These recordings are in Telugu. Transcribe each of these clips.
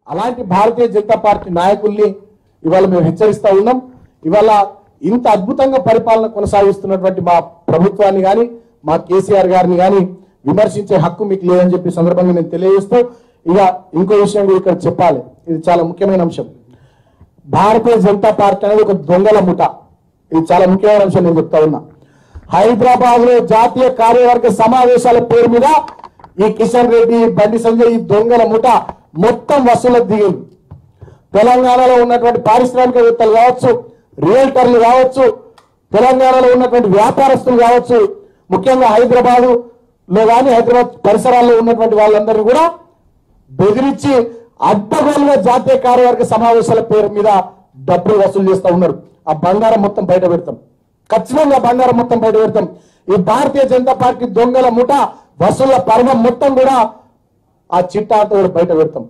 అలాంటి భారతీయ జనతా పార్టీ నాయకుల్ని ఇవాళ మేము హెచ్చరిస్తా ఉన్నాం ఇవాళ ఇంత అద్భుతంగా పరిపాలన కొనసాగిస్తున్నటువంటి మా ప్రభుత్వాన్ని కానీ మా కేసీఆర్ గారిని కానీ విమర్శించే హక్కు మీకు లేదని చెప్పి సందర్భంగా నేను తెలియజేస్తూ ఇక ఇంకో విషయం కూడా ఇక్కడ చెప్పాలి ఇది చాలా ముఖ్యమైన అంశం భారతీయ జనతా పార్టీ అనేది ఒక దొంగల ముఠ ఇది చాలా ముఖ్యమైన అంశం నేను చెప్తా ఉన్నా హైదరాబాద్ లో జాతీయ కార్యవర్గ సమావేశాల పేరు మీద ఈ కిషన్ రెడ్డి బండి సంజయ్ ఈ దొంగల ముఠ మొత్తం వసూలకు దిగింది తెలంగాణలో ఉన్నటువంటి పారిశ్రామికవేత్తలు కావచ్చు రియల్టర్లు కావచ్చు తెలంగాణలో ఉన్నటువంటి వ్యాపారస్తులు కావచ్చు ముఖ్యంగా హైదరాబాదు లో కానీ హైదరాబాద్ పరిసరాల్లో ఉన్నటువంటి వాళ్ళందరూ కూడా బెదిరించి అడ్డగోలుగా జాతీయ కార్యవర్గ సమావేశాల పేరు మీద డబ్బులు వసూలు చేస్తా ఉన్నారు ఆ బంగారం మొత్తం బయట పెడతాం ఖచ్చితంగా బంగారం మొత్తం బయట పెడతాం ఈ భారతీయ జనతా పార్టీ దొంగల ముఠ వసూళ్ల పర్వం మొత్తం కూడా ఆ చిట్టా అంతా కూడా బయట పెడతాం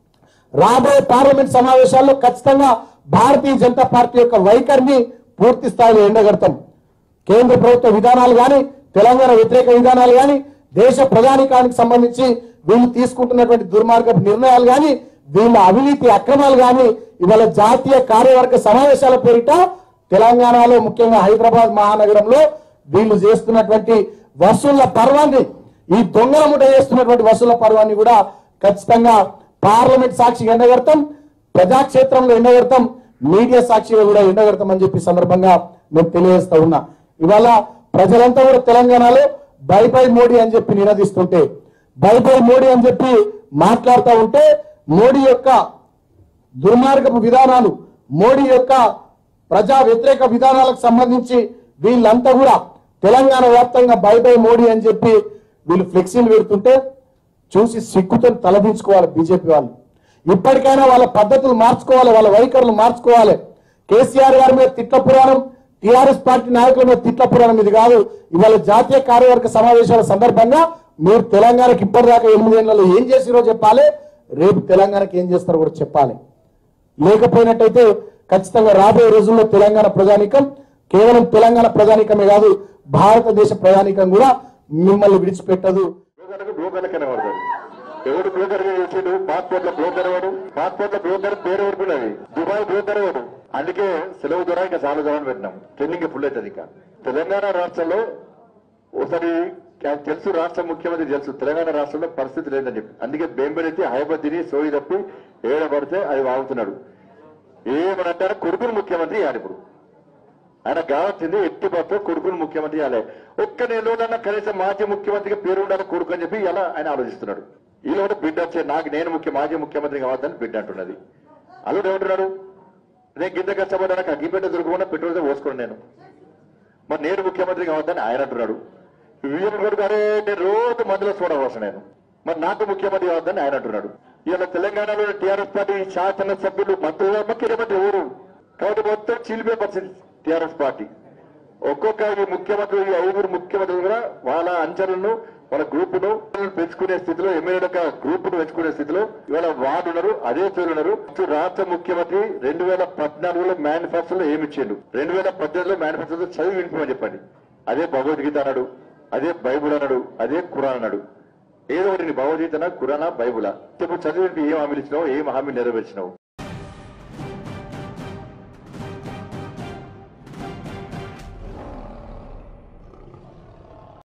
రాబోయే పార్లమెంట్ సమావేశాల్లో ఖచ్చితంగా భారతీయ జనతా పార్టీ యొక్క వైఖరిని పూర్తి స్థాయిలో ఎండగడతాం కేంద్ర ప్రభుత్వ విధానాలు కానీ తెలంగాణ వ్యతిరేక విధానాలు కానీ దేశ ప్రజానికానికి సంబంధించి వీళ్ళు తీసుకుంటున్నటువంటి దుర్మార్గపు నిర్ణయాలు కానీ వీళ్ళ అవినీతి అక్రమాలు కానీ ఇవాళ జాతీయ కార్యవర్గ సమావేశాల పేరిట తెలంగాణలో ముఖ్యంగా హైదరాబాద్ మహానగరంలో వీళ్ళు చేస్తున్నటువంటి వసూళ్ల పర్వాన్ని ఈ దొంగల ముఠ చేస్తున్నటువంటి వసూళ్ల పర్వాన్ని కూడా ఖచ్చితంగా పార్లమెంట్ సాక్షిగా ఎండగడతాం ప్రజాక్షేత్రంలో ఎండగడతాం మీడియా సాక్షిగా కూడా ఎండగడతాం అని చెప్పి సందర్భంగా నేను తెలియజేస్తా ఉన్నా ఇవాళ ప్రజలంతా కూడా తెలంగాణలో బై బై మోడీ అని చెప్పి నినదిస్తుంటే బై బై మోడీ అని చెప్పి మాట్లాడుతూ ఉంటే మోడీ యొక్క దుర్మార్గపు విధానాలు మోడీ యొక్క ప్రజా వ్యతిరేక విధానాలకు సంబంధించి వీళ్ళంతా కూడా తెలంగాణ వ్యాప్తంగా బై బై మోడీ అని చెప్పి వీళ్ళు ఫ్లెక్సీలు పెడుతుంటే చూసి సిగ్గుతో తలదించుకోవాలి బీజేపీ వాళ్ళు ఇప్పటికైనా వాళ్ళ పద్ధతులు మార్చుకోవాలి వాళ్ళ వైఖరులు మార్చుకోవాలి కేసీఆర్ గారి మీద తిట్ల పురాణం టిఆర్ఎస్ పార్టీ నాయకుల మీద తిట్ల పురాణం ఇది కాదు ఇవాళ జాతీయ కార్యవర్గ సమావేశాల సందర్భంగా మీరు తెలంగాణకి ఇప్పటిదాకా ఎనిమిదేళ్లలో ఏం చేసిరో చెప్పాలి రేపు తెలంగాణకి ఏం చేస్తారో కూడా చెప్పాలి లేకపోయినట్టయితే ఖచ్చితంగా రాబోయే రోజుల్లో తెలంగాణ ప్రజానికం కేవలం తెలంగాణ ప్రజానికమే కాదు భారతదేశ ప్రజానికం కూడా మిమ్మల్ని విడిచిపెట్టదు బ్రోకర్కు బ్రోకర్ కనబడతాడు ఎవడు బ్రోకర్ గా చేసాడు పాస్పోర్ట్ లో బ్రోకర్ వాడు పాస్పోర్ట్ లో బ్రోకర్ పేరు ఎవరుకున్నది దుబాయ్ బ్రోకర్ వాడు అందుకే సెలవు ద్వారా ఇంకా చాలా దూరం పెట్టినాం ట్రైనింగ్ ఫుల్ అవుతుంది ఇంకా తెలంగాణ రాష్ట్రంలో ఒకసారి నాకు తెలుసు రాష్ట్ర ముఖ్యమంత్రి తెలుసు తెలంగాణ రాష్ట్రంలో పరిస్థితి లేదని చెప్పి అందుకే బెంబెలెత్తి హైబర్ తిని సోయి తప్పి ఏడబడితే అది వాగుతున్నాడు ఏమనంటారు కొడుకుని ముఖ్యమంత్రి ఇవ్వాలి ఇప్పుడు ఆయన కావాల్సింది ఎట్టి పట్ల కొడుకుని ముఖ్యమంత్రి ఇవ్వాలి ఒక్క నెల రోజులన్నా కనీసం మాజీ ముఖ్యమంత్రిగా పేరు ఉండాలి కొడుకు అని చెప్పి ఇలా ఆయన ఆలోచిస్తున్నాడు ఈలోనే బిడ్డ వచ్చే నాకు నేను ముఖ్య మాజీ ముఖ్యమంత్రి కావద్దని బిడ్డ అంటున్నది అల్లుడు ఏమంటున్నాడు నేను గింత కష్టపడ్డా నాకు అగ్గిపెట్ట దొరకకుండా పెట్రోల్ పోసుకోండి నేను మరి నేను ముఖ్యమంత్రి కావద్దని ఆయన అంటున్నాడు విజయన్ కొడుకు అరే నేను రోజు మందులో చూడవచ్చు నేను మరి నాకు ముఖ్యమంత్రి కావద్దని ఆయన అంటున్నాడు ఇవాళ తెలంగాణలో టీఆర్ఎస్ పార్టీ శాసన సభ్యులు మంత్రులు ముఖ్యమంత్రి ఊరు కాబట్టి మొత్తం చీలిపోయే పరిస్థితి టీఆర్ఎస్ పార్టీ ఒక్కొక్క ఈ ముఖ్యమంత్రి ఈ ఐదుగురు ముఖ్యమంత్రులు కూడా వాళ్ళ అంచనలను వాళ్ళ గ్రూపును పెంచుకునే స్థితిలో ఎమ్మెల్యేల యొక్క గ్రూపును పెంచుకునే స్థితిలో ఇవాళ వార్డు ఉన్నారు అదే పేరు ఉన్నారు ఇప్పుడు రాష్ట్ర ముఖ్యమంత్రి రెండు వేల పద్నాలుగులో మేనిఫెస్టోలో ఏమి ఇచ్చిండు రెండు వేల పద్దెనిమిదిలో మేనిఫెస్టోలో చదివి వినిపించమని చెప్పండి అదే భగవద్గీత అన్నాడు అదే బైబుల్ అన్నాడు అదే ఖురాన్ అన్నాడు ఏదో ఒకటి నీ భగవద్గీతనా ఖురానా బైబులా ఇప్పుడు చదివి ఏం హామీలు ఇచ్చినావు ఏం హామీ నెరవేర్చినావు